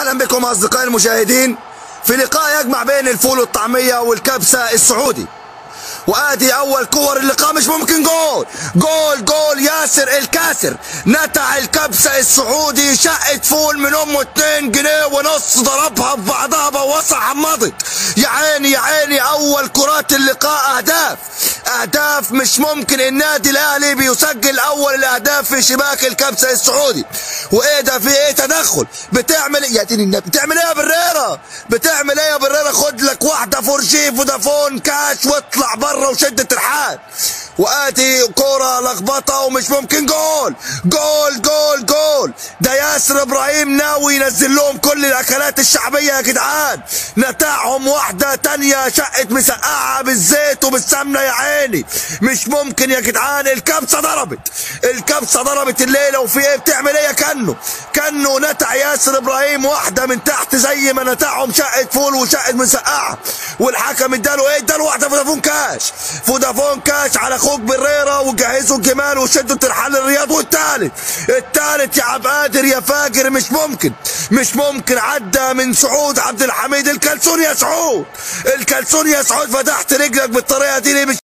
اهلا بكم اصدقائي المشاهدين في لقاء يجمع بين الفول والطعميه والكبسه السعودي وادي اول كور اللقاء مش ممكن جول جول جول ياسر الكاسر نتع الكبسه السعودي شقه فول من امه 2 جنيه ونص ضربها في بعضها بوصها حمضت يا عيني يا عيني اول كرات اللقاء اهداف اهداف مش ممكن النادي الاهلي بيسجل اول الاهداف في شباك الكبسه السعودي وايه ده في ايه تدخل بتعمل يا دين النبي بتعمل ايه يا بريرة بتعمل ايه يا بريرة خد لك واحده فورجي فودافون كاش واطلع بره وشد الترحال وادي كوره لخبطه ومش ممكن جول جول جول جول ده ياسر ابراهيم ناوي ينزل لهم كل الاكلات الشعبيه يا جدعان نتاعهم واحده تانية شقه مسقعه بالزيت وبالسمنه يا عيني مش ممكن يا جدعان الكبسه ضربت الكبسه ضربت الليله وفي ايه بتعمل ايه يا كنو كنو نتع ياسر ابراهيم واحده من تحت زي ما نتعهم شقه فول وشقه مسقعه والحكم اداله ايه اداله واحده فودافون كاش فودافون كاش على اخوك بريرة وجهزوا الجمال وشدوا ترحال الرياض والتالت التالت يا عبد قادر يا فاجر مش ممكن مش ممكن عدى من سعود عبد الحميد الكلسون يا سعود الكلسون يا سعود فتحت رجلك بالطريقه دي ليه مش